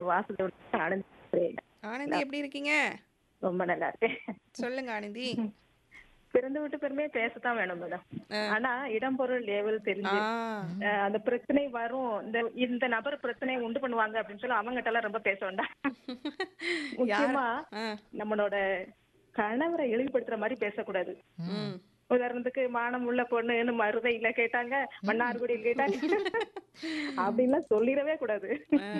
வாசுதேவன் ஆனந்த் பேசுறேன். ஆனந்தி எப்படி இருக்கீங்க ரொம்ப நல்லா இருக்கேன் சொல்லுங்க ஆனந்தி பிறந்து விட்டு பெருமையா பேசத்தான் வேணும் மேடம் ஆனா இடம் பொருள் லேவல் ஆ தெரிஞ்சு அஹ், அந்த பிரச்சனை வரும் இந்த இந்த நபர் பிரச்சனையை உண்டு பண்ணுவாங்க அப்படின்னு சொல்லி அவங்ககிட்ட எல்லாம் ரொம்ப பேச வேண்டாம் முக்கியமா ஆ. நம்மளோட கணவரை இழிவுபடுத்துற மாதிரி பேசக்கூடாது ம் உதாரணத்துக்கு மானம் உள்ள பொண்ணுன்னு மருதையில கேட்டாங்க மன்னார்குடியில் கேட்டாங்க அப்படின்லாம் சொல்லிடவே கூடாது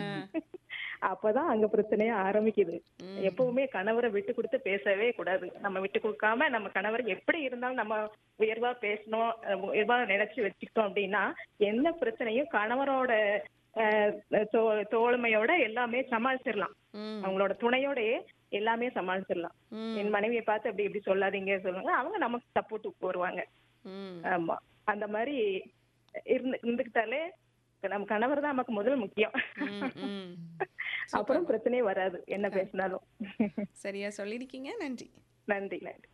அப்பதான் அங்க பிரச்சனையே ஆரம்பிக்குது எப்பவுமே கணவரை விட்டு கொடுத்து பேசவே கூடாது நம்ம விட்டு கொடுக்காம நம்ம கணவர் எப்படி இருந்தாலும் நம்ம உயர்வா பேசணும் அஹ் உயர்வா நினைச்சு வச்சுக்கிட்டோம் அப்படின்னா என்ன பிரச்சனையும் கணவரோட அஹ், தோ- தோழமையோட எல்லாமே சமாளிச்சிடலாம் ம் அவங்களோட துணையோடயே எல்லாமே சமாளிச்சிடலாம் ம். என் மனைவியை பார்த்து அப்படி இப்படி சொல்லாதீங்க சொல்லுவாங்க அவங்க நமக்கு சப்போர்ட்டுக்கு வருவாங்க ம் ஆமா அந்த மாதிரி இருந்து இருந்துக்கிட்டாலே நம்ம கணவர் தான் நமக்கு முதல் முக்கியம் ம், ம். அப்புறம் பிரச்சனையே வராது என்ன பேசினாலும் சரியா சொல்லியிருக்கீங்க நன்றி நன்றி நன்றி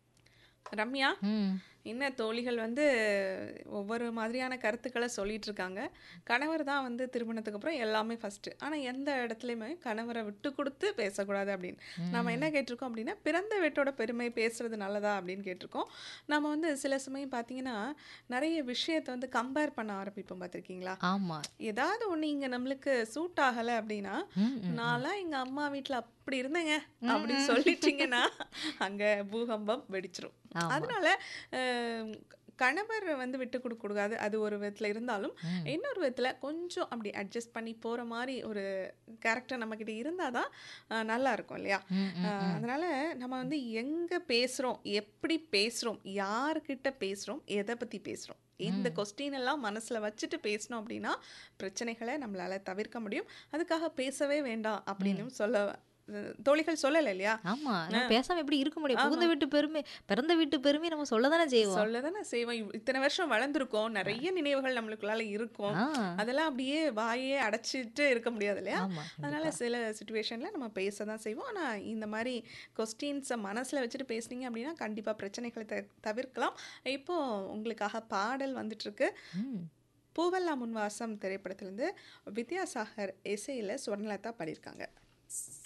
ரம்யா ம் என்ன தோழிகள் வந்து ஒவ்வொரு மாதிரியான கருத்துக்களை சொல்லிட்டு இருக்காங்க கணவர் தான் வந்து திருமணத்துக்கு அப்புறம் எல்லாமே ஃபர்ஸ்ட் ஆனால் எந்த இடத்துலையுமே கணவரை விட்டு கொடுத்து பேசக்கூடாது அப்படின்னு நம்ம என்ன கேட்டிருக்கோம் அப்படின்னா பிறந்த வீட்டோட பெருமை பேசுறது நல்லதா அப்படின்னு கேட்டிருக்கோம் நம்ம வந்து சில சமயம் பார்த்தீங்கன்னா நிறைய விஷயத்தை வந்து கம்பேர் பண்ண ஆரம்பிப்போம் பார்த்துருக்கீங்களா ஆமா ஏதாவது ஒன்று இங்கே நம்மளுக்கு சூட் ஆகலை அப்படின்னா ம், ம். நான்லாம் எங்கள் அம்மா வீட்டில் அப்படி இருந்தேங்க அப்படின்னு சொல்லிட்டீங்கன்னா அங்கே பூகம்பம் வெடிச்சிரும் ஆமா. அதனால அஹ், கணவர் வந்து விட்டு கொடுக்க கூடாது அது ஒரு விதத்தில் இருந்தாலும் இன்னொரு விதத்தில் கொஞ்சம் அப்படி அட்ஜஸ்ட் பண்ணி போகிற மாதிரி ஒரு கேரக்டர் நம்மக்கிட்ட இருந்தால் தான் அஹ், நல்லா இருக்கும் இல்லையா ம், ம், அஹ், அதனால நம்ம வந்து எங்கே பேசுகிறோம் எப்படி பேசுகிறோம் யார்கிட்ட பேசுகிறோம் எதை பற்றி பேசுகிறோம் இந்த கொஸ்டின் எல்லாம் மனசில் வச்சுட்டு பேசணும் அப்படின்னா பிரச்சனைகளை நம்மளால் தவிர்க்க முடியும் அதுக்காக பேசவே வேண்டாம் அப்படின்னு சொல்ல அஹ், தோழிகள் சொல்லலை இல்லையா ஆமா நம்ம பேசாம எப்படி இருக்க முடியும் புகுந்த வீட்டு பெருமை பிறந்த வீட்டு பெருமை நம்ம சொல்லதானே செய்வோம் சொல்லதானே செய்வோம் இவ்- இத்தனை வருஷம் வளர்ந்துருக்கோம் நிறைய நினைவுகள் நம்மளுக்குள்ளால இருக்கும் ஆ, அதெல்லாம் அப்படியே வாயே அடைச்சிட்டு இருக்க முடியாது இல்லையா ஆமா அதனால சில சுச்சுவேஷன்ல நம்ம பேச தான் செய்வோம் ஆனா இந்த மாதிரி கொஸ்டின்ஸை மனசுல வச்சுட்டு பேசுனீங்க அப்படின்னா கண்டிப்பா பிரச்சனைகளை த தவிர்க்கலாம் இப்போ உங்களுக்காக பாடல் வந்துட்டு இருக்கு ம். பூவல்லா முன்வாசம் திரைப்படத்திலிருந்து வித்யாசாகர் இசையில சுவர்ணலதா பாடியிருக்காங்க